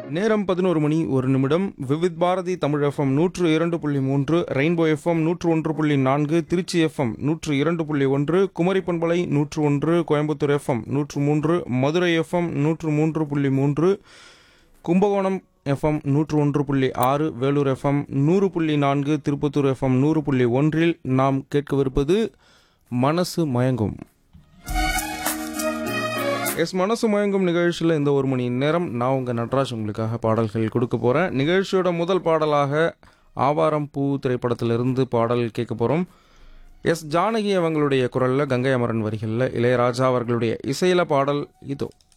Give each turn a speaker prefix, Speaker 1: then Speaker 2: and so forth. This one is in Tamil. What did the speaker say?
Speaker 1: நேரம் பதினோரு மணி ஒரு நிமிடம் விவித் பாரதி தமிழ் எஃப்எம் நூற்று இரண்டு புள்ளி மூன்று ரெயின்போ எஃப்எம் நூற்று ஒன்று புள்ளி நான்கு திருச்சி எஃப்எம் நூற்று இரண்டு புள்ளி ஒன்று குமரி பண்பலை நூற்று ஒன்று கோயம்புத்தூர் எஃப்எம் நூற்று மூன்று மதுரை எஃப்எம் நூற்று மூன்று புள்ளி மூன்று கும்பகோணம் எஃப்எம் நூற்று ஒன்று புள்ளி ஆறு வேலூர் எஃப்எம் நூறு புள்ளி நான்கு திருப்பத்தூர் எஃப்எம் நூறு புள்ளி ஒன்றில் நாம் கேட்கவிருப்பது மனசு மயங்கும் எஸ் மனசு மயங்கும் நிகழ்ச்சியில் இந்த ஒரு மணி நேரம் நான் உங்கள் நட்ராஜ் உங்களுக்காக பாடல்கள் கொடுக்க போகிறேன் நிகழ்ச்சியோட முதல் பாடலாக ஆவாரம் பூ திரைப்படத்திலிருந்து பாடல் கேட்க போகிறோம் எஸ் ஜானகி அவங்களுடைய குரலில் கங்கை அமரன் வரிகளில் இளையராஜா அவர்களுடைய இசையில பாடல் இதோ